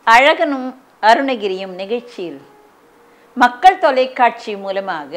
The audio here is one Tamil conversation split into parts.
அழகனும் அருணகிரியும் நிகழ்ச்சியில் மக்கள் தொலைக்காட்சி மூலமாக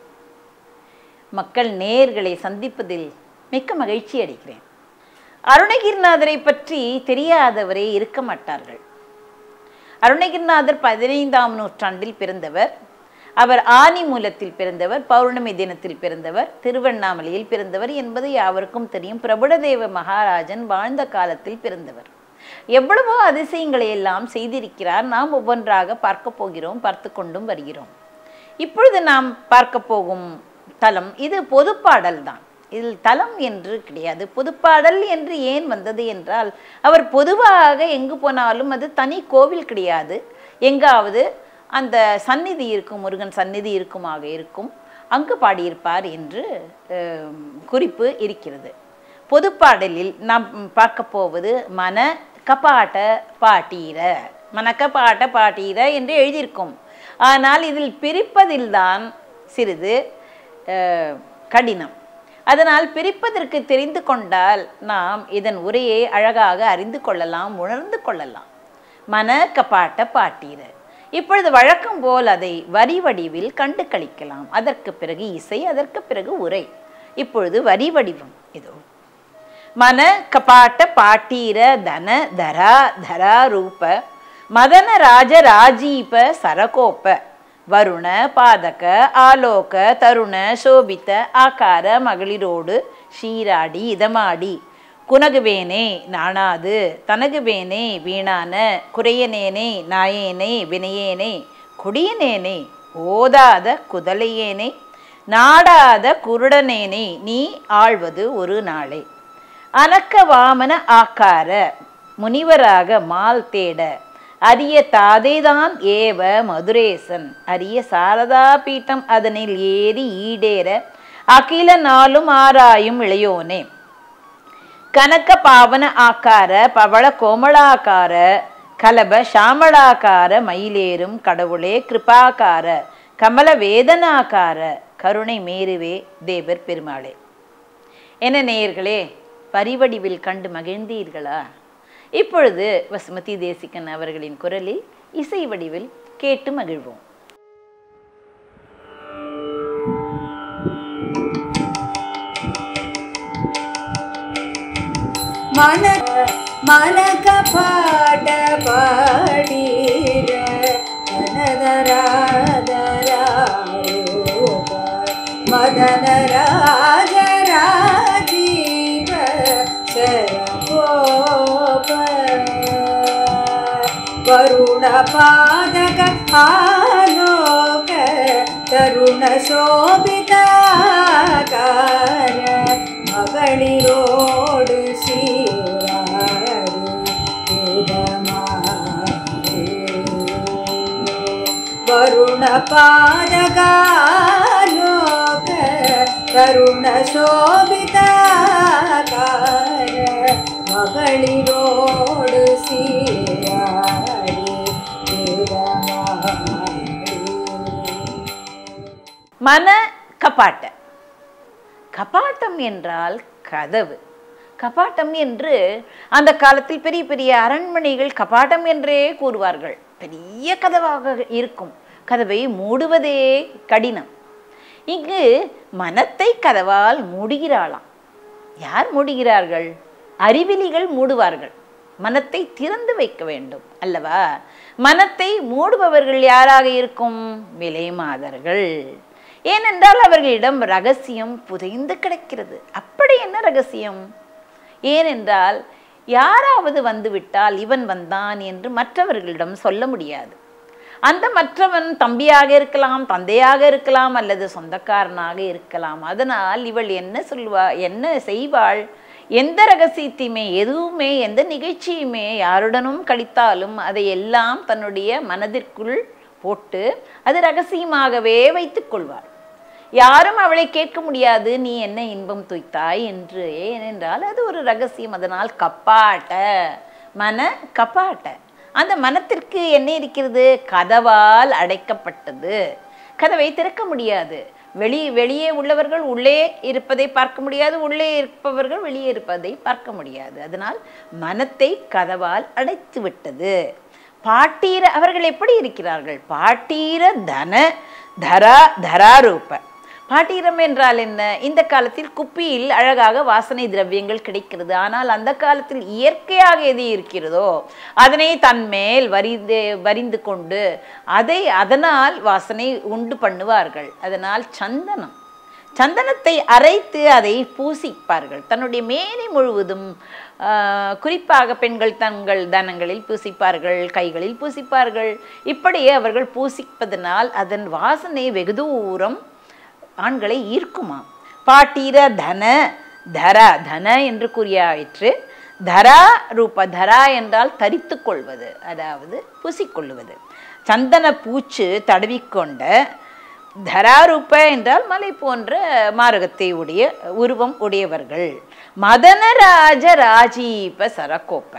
மக்கள் நேயர்களை சந்திப்பதில் மிக்க மகிழ்ச்சி அடைகிறேன் அருணகிரிநாதரை பற்றி தெரியாதவரே இருக்க மாட்டார்கள் அருணகிரிநாதர் பதினைந்தாம் நூற்றாண்டில் பிறந்தவர் அவர் ஆனி மூலத்தில் பிறந்தவர் பௌர்ணமி தினத்தில் பிறந்தவர் திருவண்ணாமலையில் பிறந்தவர் என்பது யாவருக்கும் தெரியும் பிரபுடதேவ மகாராஜன் வாழ்ந்த காலத்தில் பிறந்தவர் எவ்வளவோ அதிசயங்களை எல்லாம் செய்திருக்கிறார் நாம் ஒவ்வொன்றாக பார்க்க போகிறோம் பார்த்து கொண்டும் வருகிறோம் இப்பொழுது நாம் பார்க்க போகும் தலம் இது பொதுப்பாடல் தான் இதில் தலம் என்று கிடையாது பொதுப்பாடல் என்று ஏன் வந்தது என்றால் அவர் பொதுவாக எங்கு போனாலும் அது தனி கோவில் கிடையாது எங்காவது அந்த சந்நிதி இருக்கும் முருகன் சந்நிதி இருக்குமாக இருக்கும் அங்கு பாடியிருப்பார் என்று அஹ், குறிப்பு இருக்கிறது பொதுப்பாடலில் நாம் பார்க்க போவது மன கபாட்ட பாட்டீர மனக்கபாட்ட பாட்டீர என்று எழுதியிருக்கும் ஆனால் இதில் பிரிப்பதில்தான் சிறிது அஹ், கடினம் அதனால் பிரிப்பதற்கு தெரிந்து கொண்டால் நாம் இதன் உரையை அழகாக அறிந்து கொள்ளலாம் உணர்ந்து கொள்ளலாம் மன கபாட்ட பாட்டீர இப்பொழுது வழக்கம் போல் அதை வரி வடிவில் கண்டு கழிக்கலாம் அதற்கு பிறகு இசை அதற்கு பிறகு உரை இப்பொழுது வரி வடிவம் இதோ மன கபாட்ட பாட்டீர தன தரா தரா ரூப மதன ராஜ ராஜீப சரகோப வருண பாதக ஆலோக தருண சோபித்த ஆகார மகளிரோடு ஷீராடி இதமாடி குனகுவேனே நாணாது தனகுவேனே வீணான குறையனேனே நாயேனே வினையேனே குடியனேனே ஓதாத குதலையேனே நாடாத குருடனேனே நீ ஆழ்வது ஒரு நாளே அனக்க வாமன ஆக்கார முனிவராக மால் தேட அரிய தாதைதான் ஏவ மதுரேசன் அரிய சாரதா பீட்டம் அதனில் ஏறி ஈடேற அகில நாளும் ஆராயும் இளையோனே கனக பாவன ஆக்கார பவள கோமளாக்கார கலப சாமளாக்கார மயிலேறும் கடவுளே கிருபாகார கமல வேதனாக்கார கருணை மேருவே தேவர் பெருமாளே என்ன நேயர்களே பரிவடிவில் கண்டு மகிழ்ந்தீர்களா இப்பொழுது வசுமதி தேசிகன் அவர்களின் குரலில் இசை வடிவில் கேட்டு மகிழ்வோம் மன மனக பாட பாடீர மனதராதராரூப மதன ராஜ ராஜீவ சரகோப வருண பாதக ஆலோக தருண சோபிதாகார மகளிரோடு சீராடு வேதமாடு. வருண பாதகாலோக கருண சோபிதாகார மகளிரோடு சீராடி வேதமாடு. மன கபாட்ட கபாட்டம் என்றால் கதவு கபாட்டம் என்று அந்த காலத்தில் பெரிய பெரிய அரண்மனைகள் கபாட்டம் என்றே கூறுவார்கள் பெரிய கதவாக இருக்கும் கதவை மூடுவதே கடினம் இங்கு மனத்தை கதவால் மூடுகிறாளாம் யார் மூடுகிறார்கள் அறிவிலிகள் மூடுவார்கள் மனத்தை திறந்து வைக்க வேண்டும் அல்லவா மனத்தை மூடுபவர்கள் யாராக இருக்கும் விலை மாதர்கள் ஏனென்றால் அவர்களிடம் ரகசியம் புதைந்து கிடக்கிறது அப்படி என்ன ரகசியம் ஏனென்றால் யாராவது வந்துவிட்டால் இவன் வந்தான் என்று மற்றவர்களிடம் சொல்ல முடியாது அந்த மற்றவன் தம்பியாக இருக்கலாம் தந்தையாக இருக்கலாம் அல்லது சொந்தக்காரனாக இருக்கலாம் அதனால் இவள் என்ன சொல்வா என்ன செய்வாள் எந்த ரகசியத்தையுமே எதுவுமே எந்த நிகழ்ச்சியுமே யாருடனும் கழித்தாலும் அதை எல்லாம் தன்னுடைய மனதிற்குள் போட்டு அது ரகசியமாகவே வைத்துக் கொள்வாள் யாரும் அவளை கேட்க முடியாது நீ என்ன இன்பம் துய்த்தாய் என்று ஏனென்றால் அது ஒரு ரகசியம் அதனால் கப்பாட்ட மன கப்பாட்ட அந்த மனத்திற்கு என்ன இருக்கிறது கதவால் அடைக்கப்பட்டது கதவை திறக்க முடியாது வெளி வெளியே உள்ளவர்கள் உள்ளே இருப்பதை பார்க்க முடியாது உள்ளே இருப்பவர்கள் வெளியே இருப்பதை பார்க்க முடியாது அதனால் மனத்தை கதவால் அடைத்து விட்டது பாட்டீர அவர்கள் எப்படி இருக்கிறார்கள் பாட்டீர தன தரா தராரூப பாட்டீரம் என்றால் என்ன இந்த காலத்தில் குப்பியில் அழகாக வாசனை திரவியங்கள் கிடைக்கிறது ஆனால் அந்த காலத்தில் இயற்கையாக எது இருக்கிறதோ அதனை தன் மேல் வரிந்து வரிந்து கொண்டு அதை அதனால் வாசனை உண்டு பண்ணுவார்கள் அதனால் சந்தனம் சந்தனத்தை அரைத்து அதை பூசிப்பார்கள் தன்னுடைய மேனி முழுவதும் ஆஹ், குறிப்பாக பெண்கள் தங்கள் தனங்களில் பூசிப்பார்கள் கைகளில் பூசிப்பார்கள் இப்படியே அவர்கள் பூசிப்பதனால் அதன் வாசனை வெகு தூரம் ஆண்களை ஈர்க்குமாம் பாட்டீர தன தரா தன என்று கூறியாயிற்று தரா ரூப தரா என்றால் தரித்து கொள்வது அதாவது பூசிக்கொள்ளுவது சந்தன பூச்சு தடவிக்கொண்ட தராரூப என்றால் மலை போன்ற மாரகத்தை உடைய உருவம் உடையவர்கள் மதனராஜ ராஜீப சரகோப்ப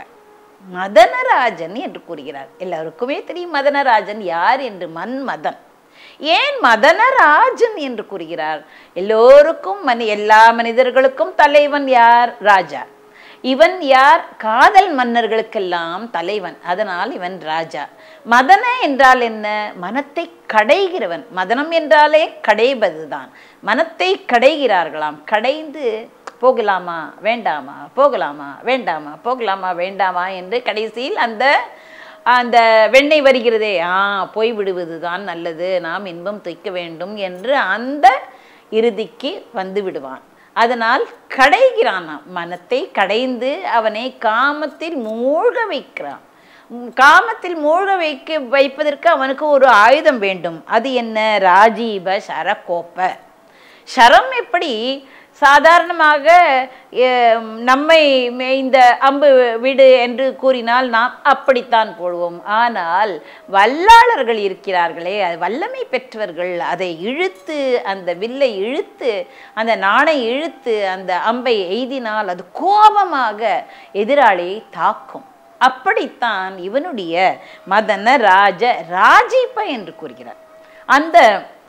மதனராஜன் என்று கூறுகிறார் எல்லாருக்குமே தெரியும் மதனராஜன் யார் என்று மன்மதன் ஏன் மதனராஜன் என்று கூறுகிறார் எல்லோருக்கும் மனி எல்லா மனிதர்களுக்கும் தலைவன் யார் ராஜா இவன் யார் காதல் மன்னர்களுக்கெல்லாம் தலைவன் அதனால் இவன் ராஜா மதன என்றால் என்ன மனத்தை கடைகிறவன் மதனம் என்றாலே கடைபதுதான் மனத்தை கடைகிறார்களாம் கடைந்து போகலாமா வேண்டாமா போகலாமா வேண்டாமா போகலாமா வேண்டாமா என்று கடைசியில் அந்த அந்த வெண்ணெய் வருகிறதே ஆ போய் விடுவது தான் நல்லது நாம் இன்பம் துய்க்க வேண்டும் என்று அந்த இறுதிக்கு வந்து விடுவான் அதனால் கடைகிறானாம் மனத்தை கடைந்து அவனை காமத்தில் மூழ்க வைக்கிறான் உம், காமத்தில் மூழ்க வைக்க வைப்பதற்கு அவனுக்கு ஒரு ஆயுதம் வேண்டும் அது என்ன ராஜீப சரகோப்ப சரம் எப்படி சாதாரணமாக எ- நம்மை மே- இந்த அம்பு விடு என்று கூறினால் நாம் அப்படித்தான் போடுவோம் ஆனால் வல்லாளர்கள் இருக்கிறார்களே அது வல்லமை பெற்றவர்கள் அதை இழுத்து அந்த வில்லை இழுத்து அந்த நாணை இழுத்து அந்த அம்பை எய்தினால் அது கோபமாக எதிராளியை தாக்கும் அப்படித்தான் இவனுடைய மதன ராஜ ராஜீப்ப என்று கூறுகிறார் அந்த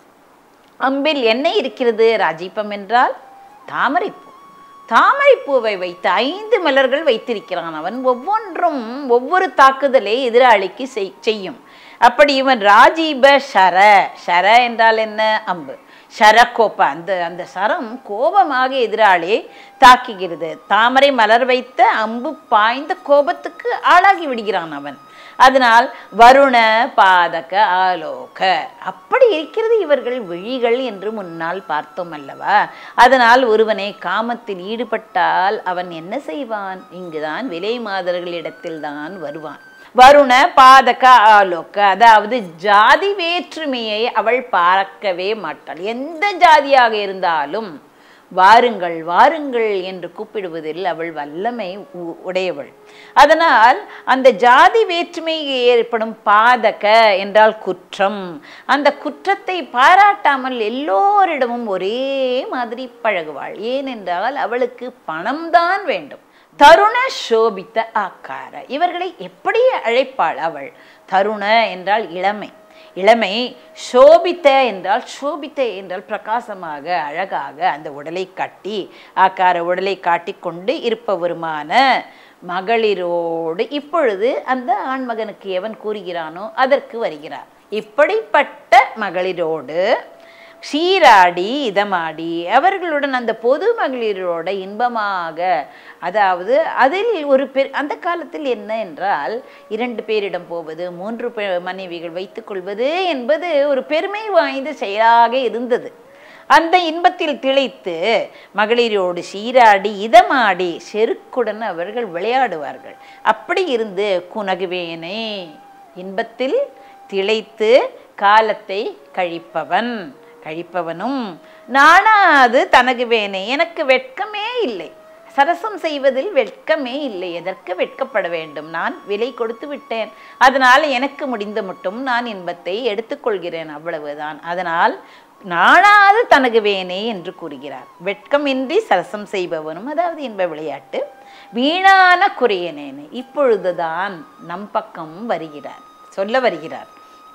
அம்பில் என்ன இருக்கிறது ராஜீப்பம் என்றால் தாமரைப்பூ தாமரைப்பூவை வைத்து ஐந்து மலர்கள் வைத்திருக்கிறான் அவன் ஒவ்வொன்றும் ஒவ்வொரு தாக்குதலை எதிராளிக்கு செய்- செய்யும் அப்படி இவன் ராஜீப ஷர ஷர என்றால் என்ன அம்பு ஷரக்கோப்ப அந்த அந்த சரம் கோபமாக எதிராளி தாக்குகிறது தாமரை மலர் வைத்த அம்பு பாய்ந்த கோபத்துக்கு ஆளாகி விடுகிறான் அவன் அதனால் வருண பாதக ஆலோக அப்படி இருக்கிறது இவர்கள் விழிகள் என்று முன்னால் பார்த்தோம் அல்லவா அதனால் ஒருவனை காமத்தில் ஈடுபட்டால் அவன் என்ன செய்வான் இங்குதான் விலை மாதர்களிடத்தில் தான் வருவான் வருண பாதக ஆலோக அதாவது ஜாதி வேற்றுமையை அவள் பார்க்கவே மாட்டாள் எந்த ஜாதியாக இருந்தாலும் வாருங்கள் வாருங்கள் என்று கூப்பிடுவதில் அவள் வல்லமை உ- உடையவள் அதனால் அந்த ஜாதி வேற்றுமைக்கு ஏற்படும் பாதக என்றால் குற்றம் அந்த குற்றத்தை பாராட்டாமல் எல்லோரிடமும் ஒரே மாதிரி பழகுவாள் ஏனென்றால் அவளுக்கு பணம்தான் வேண்டும் தருண சோபித்த ஆக்கார இவர்களை எப்படி அழைப்பாள் அவள் தருண என்றால் இளமை இளமை சோபித்த என்றால் சோபித்த என்றால் பிரகாசமாக அழகாக அந்த உடலை காட்டி ஆக்கார உடலை காட்டிக்கொண்டு இருப்பவருமான மகளிரோடு இப்பொழுது அந்த ஆண்மகனுக்கு எவன் கூறுகிறானோ அதற்கு வருகிறார் இப்படிப்பட்ட மகளிரோடு சீராடி இதமாடி அவர்களுடன் அந்த பொது மகளிரோட இன்பமாக அதாவது அதில் ஒரு பெரு அந்த காலத்தில் என்ன என்றால் இரண்டு பேரிடம் போவது மூன்று பெ- மனைவிகள் வைத்துக்கொள்வது என்பது ஒரு பெருமை வாய்ந்த செயலாக இருந்தது அந்த இன்பத்தில் திளைத்து மகளிரோடு சீராடி இதமாடி செருக்குடன் அவர்கள் விளையாடுவார்கள் அப்படி இருந்து குனகுவேனே இன்பத்தில் திளைத்து காலத்தை கழிப்பவன் கழிப்பவனும் நானாது தனகுவேனே எனக்கு வெட்கமே இல்லை சரசம் செய்வதில் வெட்கமே இல்லை எதற்கு வெட்கப்பட வேண்டும் நான் விலை கொடுத்து விட்டேன் அதனால் எனக்கு முடிந்த மட்டும் நான் இன்பத்தை எடுத்துக்கொள்கிறேன் அவ்வளவுதான் அதனால் நானாது தனகுவேனே என்று கூறுகிறார் வெட்கமின்றி சரசம் செய்பவனும் அதாவது இன்ப விளையாட்டு வீணான குறையனேனே இப்பொழுதுதான் நம் பக்கம் வருகிறார் சொல்ல வருகிறார்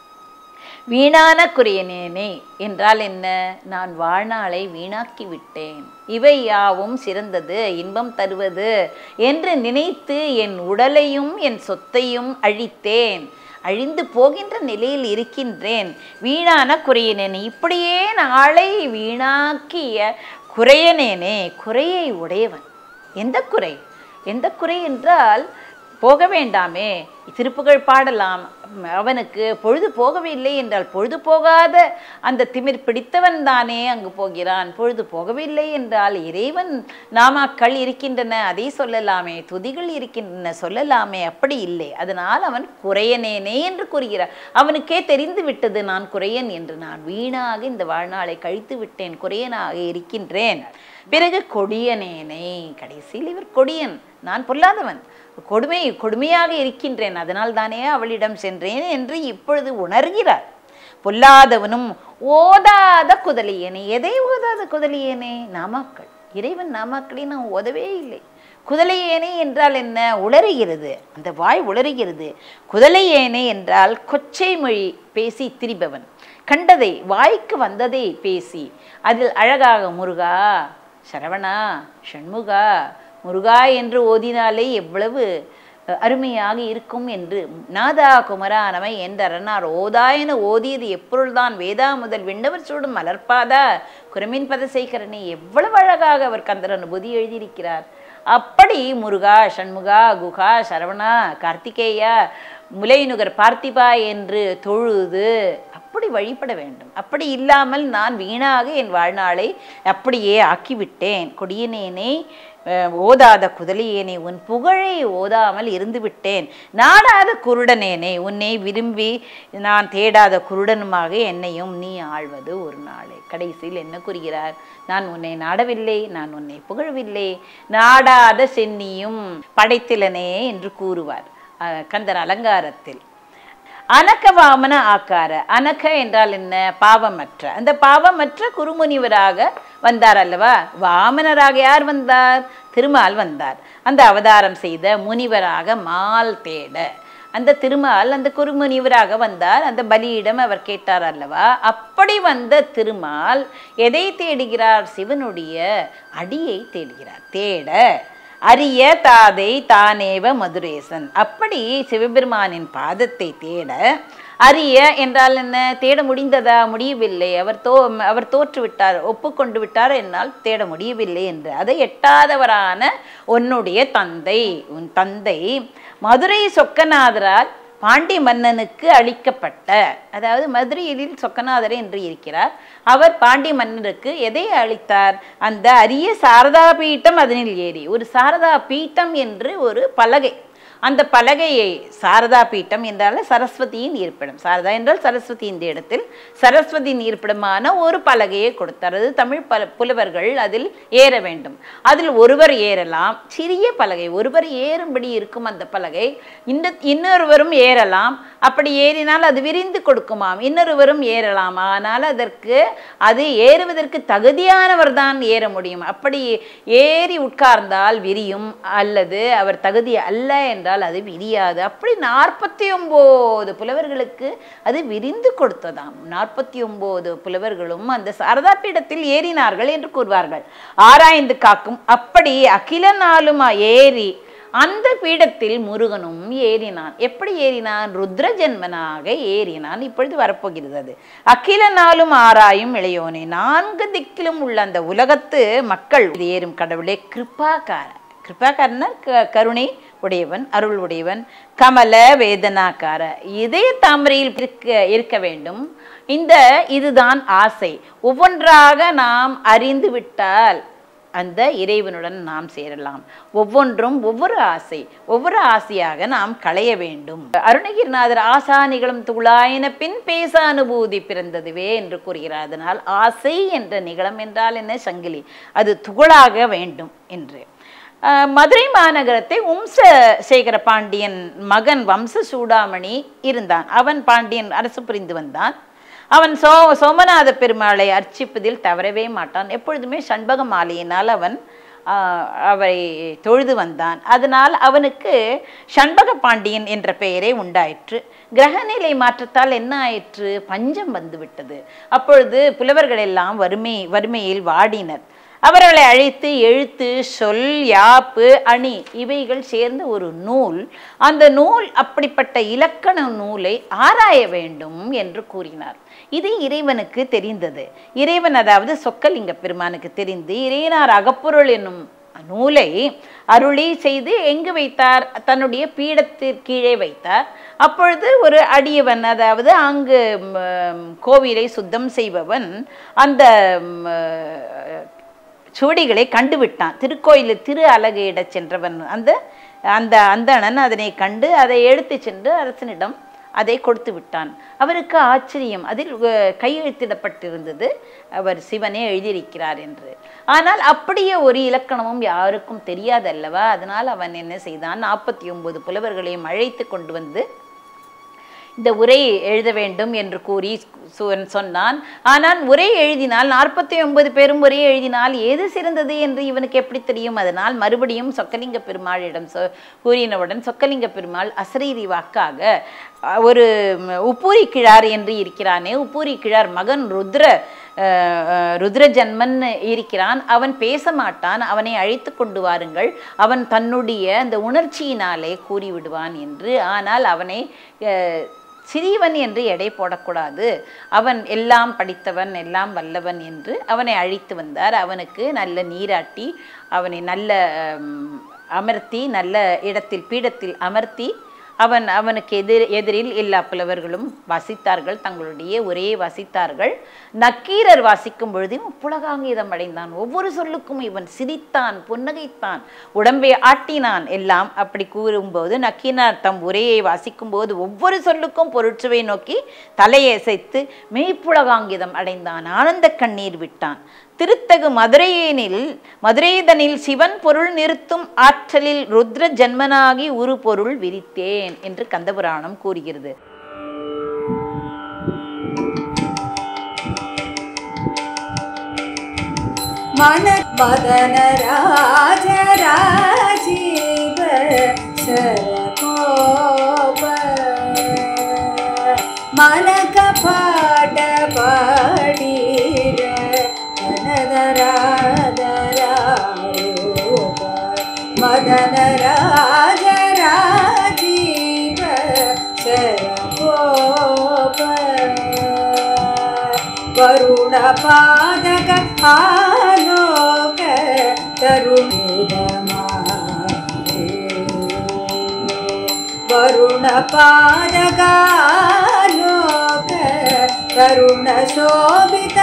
வீணான குறையனேனே என்றால் என்ன நான் வாழ்நாளை வீணாக்கி விட்டேன் இவை யாவும் சிறந்தது இன்பம் தருவது என்று நினைத்து என் உடலையும் என் சொத்தையும் அழித்தேன் அழிந்து போகின்ற நிலையில் இருக்கின்றேன் வீணான குறையினேன் இப்படியே நாளை வீணாக்கிய குறையனேனே குறையை உடையவன் எந்த குறை எந்த குறை என்றால் போக வேண்டாமே திருப்புகழ் பாடலாம் அவனுக்கு பொழுது போகவில்லை என்றால் பொழுது போகாத அந்த திமிர் பிடித்தவன் தானே அங்கு போகிறான் பொழுது போகவில்லை என்றால் இறைவன் நாமாக்கள் இருக்கின்றன அதை சொல்லலாமே துதிகள் இருக்கின்றன சொல்லலாமே அப்படி இல்லை அதனால் அவன் குறையனேனே என்று கூறுகிறார் அவனுக்கே தெரிந்து விட்டது நான் குறையன் என்று நான் வீணாக இந்த வாழ்நாளை கழித்து விட்டேன் குறையனாக இருக்கின்றேன் பிறகு கொடியனேனே கடைசியில் இவர் கொடியன் நான் பொல்லாதவன் கொடுமை கொடுமையாக இருக்கின்றேன் அதனால் தானே அவளிடம் சென்றேன் என்று இப்பொழுது உணர்கிறார் பொல்லாதவனும் ஓதாத குதலியனே எதை ஓதாத குதலியனே நாமாக்கள் இறைவன் நாமாக்களை நான் ஓதவே இல்லை குதலையேனே என்றால் என்ன உளறுகிறது அந்த வாய் உளறுகிறது குதலையேனே என்றால் கொச்சை மொழி பேசி திரிபவன் கண்டதை வாய்க்கு வந்ததை பேசி அதில் அழகாக முருகா சரவணா ஷண்முகா முருகா என்று ஓதினாலே எவ்வளவு அருமையாக இருக்கும் என்று நாதா குமரா நமை என்றறனார் ஓதா என ஓதியது எப்பொருள்தான் வேதா முதல் விண்ணவர் சூடும் மலர்பாதா குரமின் பதசைக்கரணி எவ்வளவு அழகாக அவர் கந்தர் அனுபூதி எழுதியிருக்கிறார் அப்படி முருகா சண்முகா குகா சரவணா கார்த்திகேயா முலைநுகர் பார்த்திபா என்று தொழுது அப்படி வழிபட வேண்டும் அப்படி இல்லாமல் நான் வீணாக என் வாழ்நாளை அப்படியே ஆக்கிவிட்டேன் கொடியனேனே ஓதாத குதலியேனே உன் புகழை ஓதாமல் இருந்து விட்டேன் நாடாத குருடனேனே உன்னை விரும்பி நான் தேடாத குருடனுமாக என்னையும் நீ ஆழ்வது ஒரு நாளே கடைசியில் என்ன கூறுகிறார் நான் உன்னை நாடவில்லை நான் உன்னை புகழவில்லை நாடாத சென்னியும் படைத்திலனே என்று கூறுவார் கந்தர் அலங்காரத்தில் அனக்க வாமன ஆக்கார அனக்க என்றால் என்ன பாவமற்ற அந்த பாவமற்ற குருமுனிவராக வந்தார் அல்லவா வாமனராக யார் வந்தார் திருமால் வந்தார் அந்த அவதாரம் செய்த முனிவராக மால் தேட அந்த திருமால் அந்த குருமுனிவராக வந்தார் அந்த பலியிடம் அவர் கேட்டார் அல்லவா அப்படி வந்த திருமால் எதை தேடுகிறார் சிவனுடைய அடியை தேடுகிறார் தேட அரிய தாதை தானேவ மதுரேசன் அப்படி சிவபெருமானின் பாதத்தை தேட அரிய என்றால் என்ன தேட முடிந்ததா முடியவில்லை அவர் தோ அவர் தோற்று விட்டார் ஒப்புக்கொண்டு விட்டார் என்னால் தேட முடியவில்லை என்று அதை எட்டாதவரான உன்னுடைய தந்தை உன் தந்தை மதுரை சொக்கநாதரால் பாண்டி மன்னனுக்கு அளிக்கப்பட்ட அதாவது மதுரையில் சொக்கநாதர் என்று இருக்கிறார் அவர் பாண்டி மன்னருக்கு எதை அளித்தார் அந்த அரிய சாரதா பீட்டம் அதனில் ஏறி ஒரு சாரதா பீட்டம் என்று ஒரு பலகை அந்த பலகையை சாரதா பீட்டம் என்றால் சரஸ்வதியின் இருப்பிடம் சாரதா என்றால் சரஸ்வதி இந்த இடத்தில் சரஸ்வதியின் இருப்பிடமான ஒரு பலகையை கொடுத்தார் அது தமிழ் பல புலவர்கள் அதில் ஏற வேண்டும் அதில் ஒருவர் ஏறலாம் சிறிய பலகை ஒருவர் ஏறும்படி இருக்கும் அந்த பலகை இந்த இன்னொருவரும் ஏறலாம் அப்படி ஏறினால் அது விரிந்து கொடுக்குமாம் இன்னொருவரும் ஏறலாம் ஆனால் அதற்கு அது ஏறுவதற்கு தகுதியானவர் தான் ஏற முடியும் அப்படி ஏறி உட்கார்ந்தால் விரியும் அல்லது அவர் தகுதி அல்ல என்றால் அது விரியாது அப்படி நாற்பத்தி ஒம்போது புலவர்களுக்கு அது விரிந்து கொடுத்ததாம் நாற்பத்தி ஒம்போது புலவர்களும் அந்த சாரதா பீடத்தில் ஏறினார்கள் என்று கூறுவார்கள் ஆராய்ந்து காக்கும் அப்படி அகில நாளுமா ஏறி அந்த பீடத்தில் முருகனும் ஏறினான் எப்படி ஏறினான் ருத்ர ஜென்மனாக ஏறினான் இப்பொழுது வரப்போகிறது அது அகில நாளும் ஆராயும் இளையோனே நான்கு திக்கிலும் உள்ள அந்த உலகத்து மக்கள் ஏறும் கடவுளே கிருபாகார கிருபாகாரனர் க கருணை உடையவன் அருள் உடையவன் கமல வேதனாக்கார இதய தாமரையில் இருக்க இருக்க வேண்டும் இந்த இதுதான் ஆசை ஒவ்வொன்றாக நாம் அறிந்து விட்டால் அந்த இறைவனுடன் நாம் சேரலாம் ஒவ்வொன்றும் ஒவ்வொரு ஆசை ஒவ்வொரு ஆசையாக நாம் களைய வேண்டும் அருணகிரிநாதர் ஆசா நிகழும் துளாயின பின் பேச அனுபூதி பிறந்ததுவே என்று கூறுகிறார் அதனால் ஆசை என்ற நிகழம் என்றால் என்ன சங்கிலி அது துகளாக வேண்டும் என்று அஹ், மதுரை மாநகரத்தை வம்ச சேகர பாண்டியன் மகன் வம்ச சூடாமணி இருந்தான் அவன் பாண்டியன் அரசு புரிந்து வந்தான் அவன் சோ சோமநாத பெருமாளை அர்ச்சிப்பதில் தவறவே மாட்டான் எப்பொழுதுமே சண்பக மாலையினால் அவன் ஆஹ், அவரை தொழுது வந்தான் அதனால் அவனுக்கு சண்பக பாண்டியன் என்ற பெயரே உண்டாயிற்று கிரகநிலை மாற்றத்தால் என்ன ஆயிற்று பஞ்சம் வந்துவிட்டது அப்பொழுது புலவர்கள் எல்லாம் வறுமை வறுமையில் வாடினர் அவர்களை அழைத்து எழுத்து சொல் யாப்பு அணி இவைகள் சேர்ந்த ஒரு நூல் அந்த நூல் அப்படிப்பட்ட இலக்கண நூலை ஆராய வேண்டும் என்று கூறினார் இது இறைவனுக்கு தெரிந்தது இறைவன் அதாவது சொக்கலிங்க பெருமானுக்கு தெரிந்து இறையனார் அகப்பொருள் என்னும் நூலை அருளி செய்து எங்கு வைத்தார் தன்னுடைய பீடத்திற்கு கீழே வைத்தார் அப்பொழுது ஒரு அடியவன் அதாவது அங்கு ம், கோவிலை சுத்தம் செய்பவன் அந்த ம், சுவடிகளை கண்டுவிட்டான் திருக்கோயிலில் திரு அலகையிடச் சென்றவன் அந்த அந்த அந்தணன் அதனை கண்டு அதை எடுத்து சென்று அரசனிடம் அதை கொடுத்து விட்டான் அவருக்கு ஆச்சரியம் அதில் அஹ், கையெழுத்திடப்பட்டிருந்தது அவர் சிவனே எழுதியிருக்கிறார் என்று ஆனால் அப்படியே ஒரு இலக்கணமும் யாருக்கும் தெரியாதல்லவா அதனால் அவன் என்ன செய்தான் நாற்பத்தி ஒன்பது புலவர்களையும் அழைத்து கொண்டு வந்து இந்த உரை எழுத வேண்டும் என்று கூறி சு- சொன்னான் ஆனால் உரை எழுதினால் நாற்பத்தி ஒன்பது பேரும் உரை எழுதினால் எது சிறந்தது என்று இவனுக்கு எப்படி தெரியும் அதனால் மறுபடியும் சொக்கலிங்க பெருமாளிடம் சொ கூறினவுடன் சொக்கலிங்க பெருமாள் அசரீரி வாக்காக அஹ், ஒரு ம், உப்பூரி கிழார் என்று இருக்கிறானே உப்பூரி கிழார் மகன் ருத்ர அஹ், அஹ், ருத்ர ஜன்மன் இருக்கிறான் அவன் பேச மாட்டான் அவனை அழைத்து கொண்டு வாருங்கள் அவன் தன்னுடைய அந்த உணர்ச்சியினாலே கூறிவிடுவான் என்று ஆனால் அவனை அஹ், சிறியவன் என்று எடை போடக்கூடாது அவன் எல்லாம் படித்தவன் எல்லாம் வல்லவன் என்று அவனை அழைத்து வந்தார் அவனுக்கு நல்ல நீராட்டி அவனை நல்ல ஹம், அமர்த்தி நல்ல இடத்தில் பீடத்தில் அமர்த்தி அவன் அவனுக்கு எதிர் எதிரில் எல்லா புலவர்களும் வாசித்தார்கள் தங்களுடைய ஒரே வாசித்தார்கள் நக்கீரர் வாசிக்கும் பொழுது இவன் புலகாங்கிதம் அடைந்தான் ஒவ்வொரு சொல்லுக்கும் இவன் சிரித்தான் புன்னகைத்தான் உடம்பை ஆட்டினான் எல்லாம் அப்படி கூறும்போது நக்கீரர் தம் உரையை வாசிக்கும் போது ஒவ்வொரு சொல்லுக்கும் பொருட்சுவை நோக்கி தலையசைத்து மெய்ப்புலகாங்கிதம் அடைந்தான் ஆனந்த கண்ணீர் விட்டான் திருத்தகு மதுரையேனில் மதுரைதனில் சிவன் பொருள் நிறுத்தும் ஆற்றலில் ருத்ர ஜன்மனாகி உரு பொருள் விரித்தேன் என்று கந்தபுராணம் கூறுகிறது மன மதன ராஜ ராஜீவ சரகோப மனக பாட பாடீர மனதராதராயோக மதன ராஜ ராஜீவ சரகோப ವರುಣ ಪಾದಕ ಆಲೋಕ ತರುಣಿದ ವರುಣ ಪಾದಕ ಆಲೋಕ ತರುಣ ಶೋಭಿತ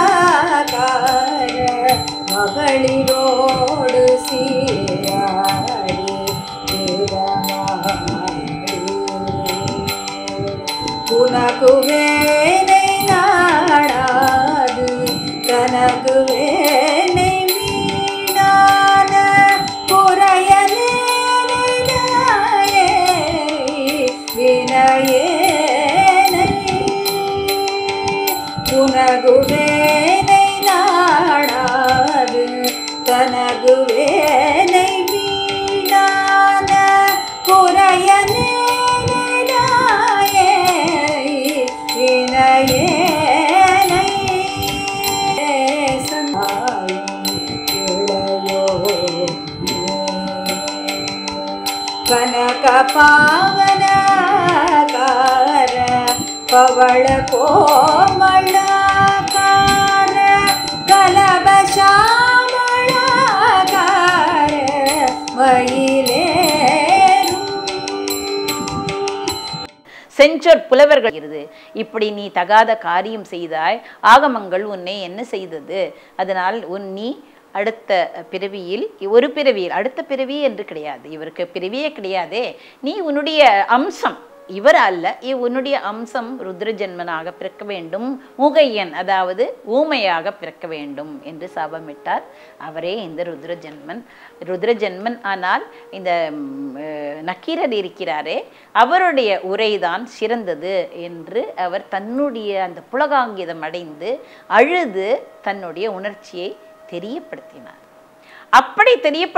ಮಗಳಿರೋಡು ಸೀರಾಡಿ உனக்கு வேலை நாடாது தனக்கு வேலை வீணான குறையலே வினையேனை உனகு வேலை நாடாது தனகு வேலை வீணான குறையலே வினையேனை கனக பாவன கார பவள கோமள கார கலப சாமள கார மயிலேறும் செஞ்சொற் புலவர்கள் இருது இப்படி நீ தகாத காரியம் செய்தாய் ஆகமங்கள் உன்னை என்ன செய்தது அதனால் உன் நீ அடுத்த பிறவியில் ஒரு பிறவியில் அடுத்த பிறவி என்று கிடையாது இவருக்கு பிறவியே கிடையாதே நீ உன்னுடைய அம்சம் இவர் அல்ல இவ் உன்னுடைய அம்சம் ருத்ர ஜென்மனாக பிறக்க வேண்டும் மூகையன் அதாவது ஊமையாக பிறக்க வேண்டும் என்று சாபமிட்டார் அவரே இந்த ருத்ர ஜென்மன் ருத்ர ஜென்மன் ஆனால் இந்த ம், அஹ், நக்கீரர் இருக்கிறாரே அவருடைய உரைதான் சிறந்தது என்று அவர் தன்னுடைய அந்த புலகாங்கிதம் அடைந்து அழுது தன்னுடைய உணர்ச்சியை தெரியப்படுத்தினார் அப்படி தெரியப்ப